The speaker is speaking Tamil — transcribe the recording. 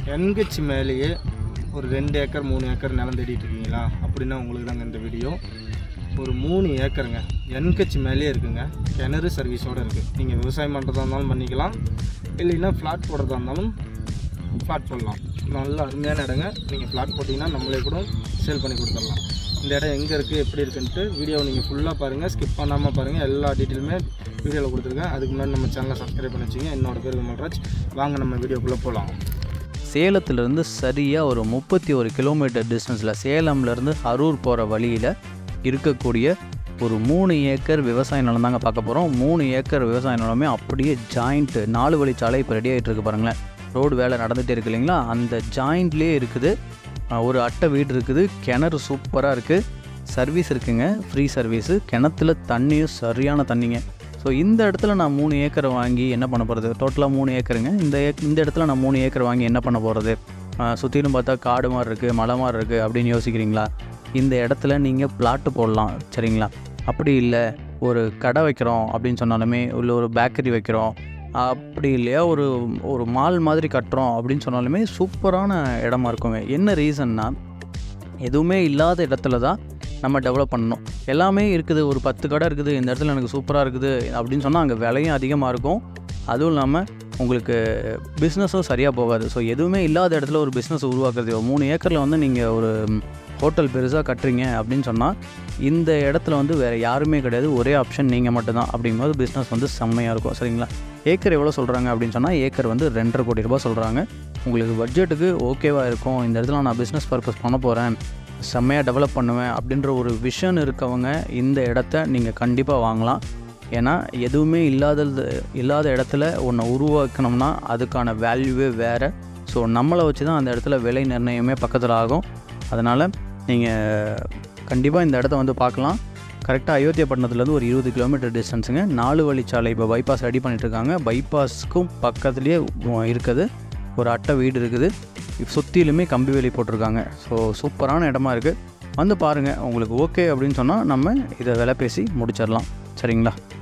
என்கட்சி மேலேயே ஒரு ரெண்டு ஏக்கர் மூணு ஏக்கர் நிலம் தேடிட்டு இருக்கீங்களா அப்படின்னா உங்களுக்கு தாங்க இந்த வீடியோ ஒரு மூணு ஏக்கருங்க என்கட்சி மேலேயே இருக்குங்க கிணறு சர்வீஸோடு இருக்குது நீங்கள் விவசாயம் பண்ணுறதா இருந்தாலும் பண்ணிக்கலாம் இல்லைன்னா ஃப்ளாட் போடுறதா இருந்தாலும் ஃப்ளாட் போடலாம் நல்ல அருமையான இடங்க நீங்கள் ஃப்ளாட் போட்டிங்கன்னா நம்மளே கூட சேல் பண்ணி கொடுத்துடலாம் இந்த இடம் எங்கே இருக்குது எப்படி இருக்குன்ட்டு வீடியோவை நீங்கள் ஃபுல்லாக பாருங்கள் ஸ்கிப் பண்ணாமல் பாருங்கள் எல்லா டீட்டெயிலுமே வீடியோவில் கொடுத்துருக்கேன் அதுக்கு முன்னாடி நம்ம சேனலை சப்ஸ்கிரைப் பண்ணி வச்சுங்க என்னோட பேர் விமல்ராஜ் வாங்க நம்ம வீடியோக்குள்ளே போகலாம் சேலத்துலேருந்து சரியாக ஒரு முப்பத்தி ஒரு கிலோமீட்டர் டிஸ்டன்ஸில் சேலம்லேருந்து அரூர் போகிற வழியில் இருக்கக்கூடிய ஒரு மூணு ஏக்கர் விவசாய நிலம் தாங்க பார்க்க போகிறோம் மூணு ஏக்கர் விவசாய நிலமே அப்படியே ஜாயிண்ட்டு நாலு வழிச்சாலை இப்போ ரெடி ஆகிட்டு இருக்கு பாருங்களேன் ரோடு வேலை நடந்துகிட்டே இருக்கு இல்லைங்களா அந்த ஜாயிண்ட்லேயே இருக்குது அஹ் ஒரு அட்டை வீடு இருக்குது கிணறு சூப்பராக இருக்குது சர்வீஸ் இருக்குங்க ஃப்ரீ சர்வீஸு கிணத்துல தண்ணியும் சரியான தண்ணிங்க ஸோ இந்த இடத்துல நான் மூணு ஏக்கர் வாங்கி என்ன பண்ண போகிறது டோட்டலாக மூணு ஏக்கருங்க இந்த ஏக் இந்த இடத்துல நான் மூணு ஏக்கர் வாங்கி என்ன பண்ண போகிறது சுற்றிலும் பார்த்தா காடு மாதிரி இருக்குது மலை மாதிரி இருக்குது அப்படின்னு யோசிக்கிறீங்களா இந்த இடத்துல நீங்கள் பிளாட்டு போடலாம் சரிங்களா அப்படி இல்லை ஒரு கடை வைக்கிறோம் அப்படின்னு சொன்னாலுமே இல்லை ஒரு பேக்கரி வைக்கிறோம் அப்படி இல்லையா ஒரு ஒரு மால் மாதிரி கட்டுறோம் அப்படின்னு சொன்னாலுமே சூப்பரான இடமா இருக்குங்க என்ன ரீசன்னா எதுவுமே இல்லாத இடத்துல தான் நம்ம டெவலப் பண்ணணும் எல்லாமே இருக்குது ஒரு பத்து கடை இருக்குது இந்த இடத்துல எனக்கு சூப்பராக இருக்குது அப்படின்னு சொன்னால் அங்கே விலையும் அதிகமாக இருக்கும் அதுவும் இல்லாமல் உங்களுக்கு பிஸ்னஸும் சரியாக போகாது ஸோ எதுவுமே இல்லாத இடத்துல ஒரு பிஸ்னஸ் உருவாக்குறது ஒரு மூணு ஏக்கரில் வந்து நீங்கள் ஒரு ஹோட்டல் பெருசாக கட்டுறீங்க அப்படின்னு சொன்னால் இந்த இடத்துல வந்து வேறு யாருமே கிடையாது ஒரே ஆப்ஷன் நீங்கள் மட்டும்தான் அப்படிங்கும்போது பிஸ்னஸ் வந்து செம்மையாக இருக்கும் சரிங்களா ஏக்கர் எவ்வளோ சொல்கிறாங்க அப்படின்னு சொன்னால் ஏக்கர் வந்து ரெண்டரை கோடி ரூபாய் சொல்கிறாங்க உங்களுக்கு பட்ஜெட்டுக்கு ஓகேவாக இருக்கும் இந்த இடத்துல நான் பிஸ்னஸ் பர்பஸ் பண்ண போகிறேன் செம்மையாக டெவலப் பண்ணுவேன் அப்படின்ற ஒரு விஷன் இருக்கவங்க இந்த இடத்த நீங்கள் கண்டிப்பாக வாங்கலாம் ஏன்னா எதுவுமே இல்லாதது இல்லாத இடத்துல ஒன்றை உருவாக்கணும்னா அதுக்கான வேல்யூவே வேறு ஸோ நம்மளை வச்சு தான் அந்த இடத்துல விலை நிர்ணயமே பக்கத்தில் ஆகும் அதனால் நீங்கள் கண்டிப்பாக இந்த இடத்த வந்து பார்க்கலாம் கரெக்டாக அயோத்தியாப்பட்டினத்துலேருந்து ஒரு இருபது கிலோமீட்டர் டிஸ்டன்ஸுங்க நாலு வழிச்சாலை இப்போ பைபாஸ் ரெடி பண்ணிட்டு இருக்காங்க பைபாஸ்க்கும் பக்கத்துலேயே இருக்குது ஒரு அட்டை வீடு இருக்குது சுற்றிலுமே கம்பி வேலி போட்டிருக்காங்க ஸோ சூப்பரான இடமா இருக்குது வந்து பாருங்கள் உங்களுக்கு ஓகே அப்படின்னு சொன்னால் நம்ம இதை விலை பேசி முடிச்சிடலாம் சரிங்களா